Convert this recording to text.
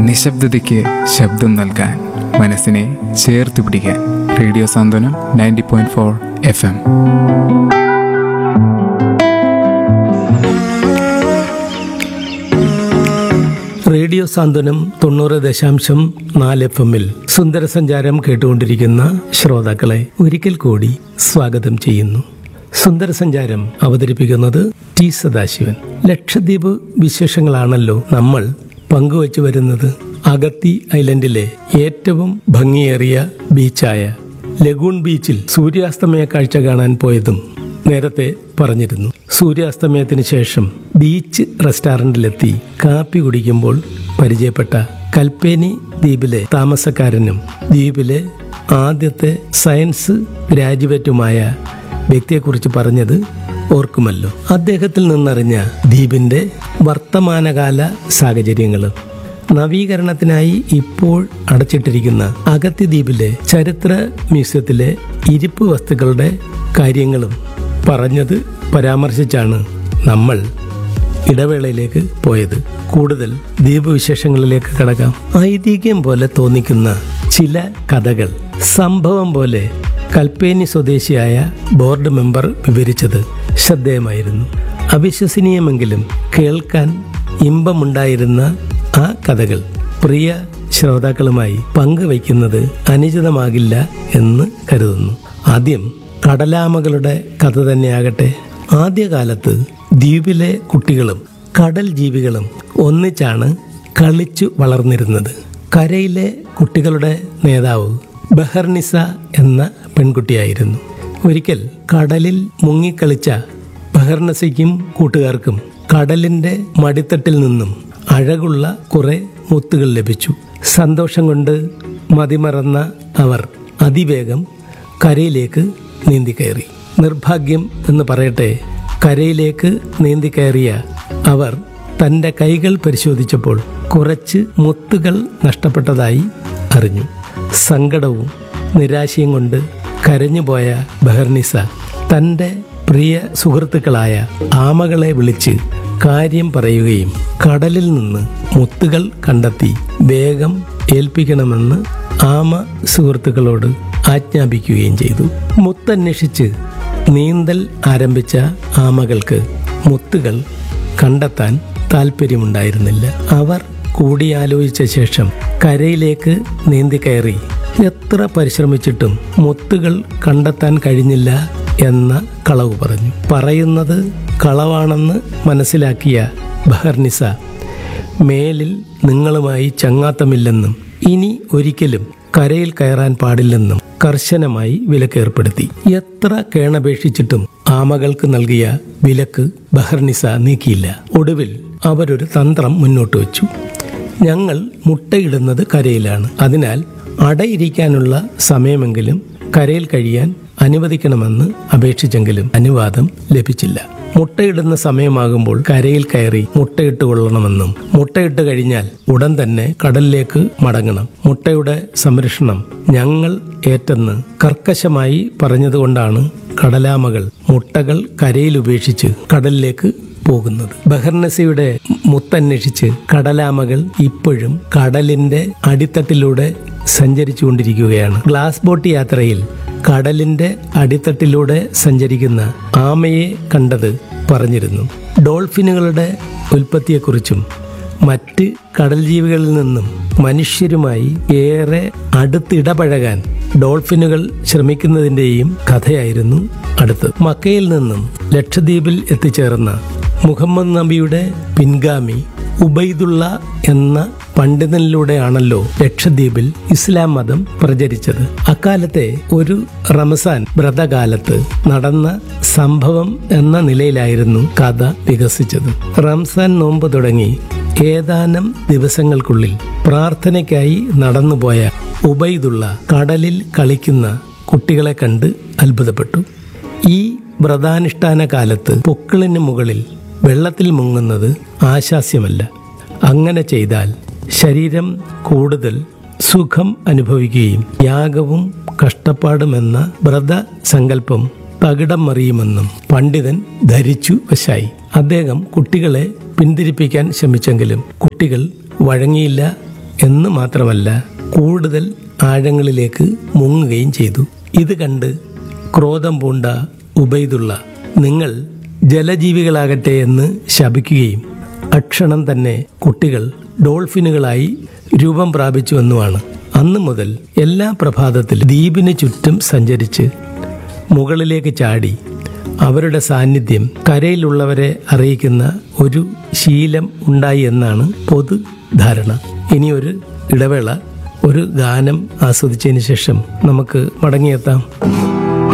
നിശബ്ദതയ്ക്ക് ശബ്ദം നൽകാൻ മനസ്സിനെ ചേർത്ത് പിടിക്കാൻ radio Santhwanam ninety point four F M radio Santhwanam തൊണ്ണൂറ് ദശാംശം നാല് എഫ് എമ്മിൽ സുന്ദര സഞ്ചാരം കേട്ടുകൊണ്ടിരിക്കുന്ന ശ്രോതാക്കളെ ഒരിക്കൽ കൂടി സ്വാഗതം ചെയ്യുന്നു സുന്ദര സഞ്ചാരം അവതരിപ്പിക്കുന്നത് ടി സദാശിവൻ ലക്ഷദ്വീപ് വിശേഷങ്ങളാണല്ലോ നമ്മൾ പങ്കുവച്ചു വരുന്നത് അഗത്തി ഐലൻഡിലെ ഏറ്റവും ഭംഗിയേറിയ ബീച്ചായ ലഗൂൺ ബീച്ചിൽ സൂര്യാസ്തമയ കാഴ്ച കാണാൻ പോയതും നേരത്തെ പറഞ്ഞിരുന്നു സൂര്യാസ്തമയത്തിന് ശേഷം ബീച്ച് റെസ്റ്റോറന്റിലെത്തി കാപ്പി കുടിക്കുമ്പോൾ പരിചയപ്പെട്ട കൽപ്പേനി ദ്വീപിലെ താമസക്കാരനും ദ്വീപിലെ ആദ്യത്തെ സയൻസ് ഗ്രാജുവേറ്റുമായ വ്യക്തിയെക്കുറിച്ച് പറഞ്ഞത് ഓർക്കുമല്ലോ അദ്ദേഹത്തിൽ നിന്നറിഞ്ഞ ദ്വീപിന്റെ വർത്തമാനകാല സാഹചര്യങ്ങളും നവീകരണത്തിനായി ഇപ്പോൾ അടച്ചിട്ടിരിക്കുന്ന അഗത്തി ദ്വീപിലെ ചരിത്ര മ്യൂസിയത്തിലെ ഇരിപ്പ് വസ്തുക്കളുടെ കാര്യങ്ങളും പറഞ്ഞത് പരാമർശിച്ചാണ് നമ്മൾ ഇടവേളയിലേക്ക് പോയത് കൂടുതൽ ദ്വീപ് വിശേഷങ്ങളിലേക്ക് കടക്കാം ഐതിഹ്യം പോലെ തോന്നിക്കുന്ന ചില കഥകൾ സംഭവം പോലെ കൽപ്പേനി സ്വദേശിയായ ബോർഡ് മെമ്പർ വിവരിച്ചത് ശ്രദ്ധേയമായിരുന്നു അവിശ്വസനീയമെങ്കിലും കേൾക്കാൻ ഇമ്പമുണ്ടായിരുന്ന ആ കഥകൾ പ്രിയ ശ്രോതാക്കളുമായി പങ്കുവയ്ക്കുന്നത് അനുചിതമാകില്ല എന്ന് കരുതുന്നു ആദ്യം കടലാമകളുടെ കഥ തന്നെയാകട്ടെ ആദ്യകാലത്ത് ദ്വീപിലെ കുട്ടികളും കടൽ ജീവികളും ഒന്നിച്ചാണ് കളിച്ചു വളർന്നിരുന്നത് കരയിലെ കുട്ടികളുടെ നേതാവ് ബഹർനിസ എന്ന പെൺകുട്ടിയായിരുന്നു ഒരിക്കൽ കടലിൽ മുങ്ങിക്കളിച്ച ബഹർനസയ്ക്കും കൂട്ടുകാർക്കും കടലിന്റെ മടിത്തട്ടിൽ നിന്നും അഴകുള്ള കുറെ മുത്തുകൾ ലഭിച്ചു സന്തോഷം കൊണ്ട് മതിമറന്ന അവർ അതിവേഗം കരയിലേക്ക് നീന്തിക്കയറി നിർഭാഗ്യം എന്ന് പറയട്ടെ കരയിലേക്ക് നീന്തിക്കയറിയ അവർ തന്റെ കൈകൾ പരിശോധിച്ചപ്പോൾ കുറച്ച് മുത്തുകൾ നഷ്ടപ്പെട്ടതായി അറിഞ്ഞു സങ്കടവും നിരാശയും കൊണ്ട് കരഞ്ഞുപോയ ബഹർനിസ തന്റെ പ്രിയ സുഹൃത്തുക്കളായ ആമകളെ വിളിച്ച് കാര്യം പറയുകയും കടലിൽ നിന്ന് മുത്തുകൾ കണ്ടെത്തി വേഗം ഏൽപ്പിക്കണമെന്ന് ആമ സുഹൃത്തുക്കളോട് ആജ്ഞാപിക്കുകയും ചെയ്തു മുത്തന്വേഷിച്ച് നീന്തൽ ആരംഭിച്ച ആമകൾക്ക് മുത്തുകൾ കണ്ടെത്താൻ താല്പര്യമുണ്ടായിരുന്നില്ല അവർ കൂടിയാലോചിച്ച ശേഷം കരയിലേക്ക് നീന്തി കയറി എത്ര പരിശ്രമിച്ചിട്ടും മുത്തുകൾ കണ്ടെത്താൻ കഴിഞ്ഞില്ല എന്ന കളവ് പറഞ്ഞു പറയുന്നത് കളവാണെന്ന് മനസ്സിലാക്കിയ ബഹർനിസ മേലിൽ നിങ്ങളുമായി ചങ്ങാത്തമില്ലെന്നും ഇനി ഒരിക്കലും കരയിൽ കയറാൻ പാടില്ലെന്നും കർശനമായി വിലക്കേർപ്പെടുത്തി എത്ര കേണപേക്ഷിച്ചിട്ടും ആമകൾക്ക് നൽകിയ വിലക്ക് ബഹർനിസ നീക്കിയില്ല ഒടുവിൽ അവരൊരു തന്ത്രം മുന്നോട്ട് വെച്ചു ഞങ്ങൾ മുട്ടയിടുന്നത് കരയിലാണ് അതിനാൽ അടയിരിക്കാനുള്ള സമയമെങ്കിലും കരയിൽ കഴിയാൻ അനുവദിക്കണമെന്ന് അപേക്ഷിച്ചെങ്കിലും അനുവാദം ലഭിച്ചില്ല മുട്ടയിടുന്ന സമയമാകുമ്പോൾ കരയിൽ കയറി മുട്ടയിട്ട് കൊള്ളണമെന്നും മുട്ടയിട്ട് കഴിഞ്ഞാൽ ഉടൻ തന്നെ കടലിലേക്ക് മടങ്ങണം മുട്ടയുടെ സംരക്ഷണം ഞങ്ങൾ ഏറ്റെന്ന് കർക്കശമായി പറഞ്ഞതുകൊണ്ടാണ് കടലാമകൾ മുട്ടകൾ കരയിൽ ഉപേക്ഷിച്ച് കടലിലേക്ക് പോകുന്നത് ബഹർനസിയുടെ മുത്തന്വേഷിച്ച് കടലാമകൾ ഇപ്പോഴും കടലിന്റെ അടിത്തട്ടിലൂടെ സഞ്ചരിച്ചുകൊണ്ടിരിക്കുകയാണ് ഗ്ലാസ് ബോട്ട് യാത്രയിൽ കടലിന്റെ അടിത്തട്ടിലൂടെ സഞ്ചരിക്കുന്ന ആമയെ കണ്ടത് പറഞ്ഞിരുന്നു ഡോൾഫിനുകളുടെ ഉൽപ്പത്തിയെക്കുറിച്ചും മറ്റ് കടൽ ജീവികളിൽ നിന്നും മനുഷ്യരുമായി ഏറെ അടുത്തിടപഴകാൻ ഡോൾഫിനുകൾ ശ്രമിക്കുന്നതിൻ്റെയും കഥയായിരുന്നു അടുത്തത് മക്കയിൽ നിന്നും ലക്ഷദ്വീപിൽ എത്തിച്ചേർന്ന മുഹമ്മദ് നബിയുടെ പിൻഗാമി ഉബൈദുള്ള എന്ന പണ്ഡിതനിലൂടെയാണല്ലോ ലക്ഷദ്വീപിൽ ഇസ്ലാം മതം പ്രചരിച്ചത് അക്കാലത്തെ ഒരു റമസാൻ വ്രതകാലത്ത് നടന്ന സംഭവം എന്ന നിലയിലായിരുന്നു കഥ വികസിച്ചത് റംസാൻ നോമ്പ് തുടങ്ങി ഏതാനും ദിവസങ്ങൾക്കുള്ളിൽ പ്രാർത്ഥനയ്ക്കായി നടന്നുപോയ ഉബൈദുള്ള കടലിൽ കളിക്കുന്ന കുട്ടികളെ കണ്ട് അത്ഭുതപ്പെട്ടു ഈ വ്രതാനുഷ്ഠാന കാലത്ത് പൊക്കിളിന് മുകളിൽ വെള്ളത്തിൽ മുങ്ങുന്നത് ആശാസ്യമല്ല അങ്ങനെ ചെയ്താൽ ശരീരം കൂടുതൽ സുഖം അനുഭവിക്കുകയും യാഗവും കഷ്ടപ്പാടുമെന്ന വ്രത സങ്കല്പം തകിടം മറിയുമെന്നും പണ്ഡിതൻ ധരിച്ചു വശായി അദ്ദേഹം കുട്ടികളെ പിന്തിരിപ്പിക്കാൻ ശ്രമിച്ചെങ്കിലും കുട്ടികൾ വഴങ്ങിയില്ല എന്ന് മാത്രമല്ല കൂടുതൽ ആഴങ്ങളിലേക്ക് മുങ്ങുകയും ചെയ്തു ഇത് കണ്ട് ക്രോധം പൂണ്ട ഉബൈദുള്ള നിങ്ങൾ ജലജീവികളാകട്ടെ എന്ന് ശപിക്കുകയും അക്ഷണം തന്നെ കുട്ടികൾ ഡോൾഫിനുകളായി രൂപം പ്രാപിച്ചുവെന്നുമാണ് അന്ന് മുതൽ എല്ലാ പ്രഭാതത്തിലും ദ്വീപിന് ചുറ്റും സഞ്ചരിച്ച് മുകളിലേക്ക് ചാടി അവരുടെ സാന്നിധ്യം കരയിലുള്ളവരെ അറിയിക്കുന്ന ഒരു ശീലം ഉണ്ടായി എന്നാണ് പൊതു ധാരണ ഇനി ഒരു ഇടവേള ഒരു ഗാനം ആസ്വദിച്ചതിന് ശേഷം നമുക്ക് മടങ്ങിയെത്താം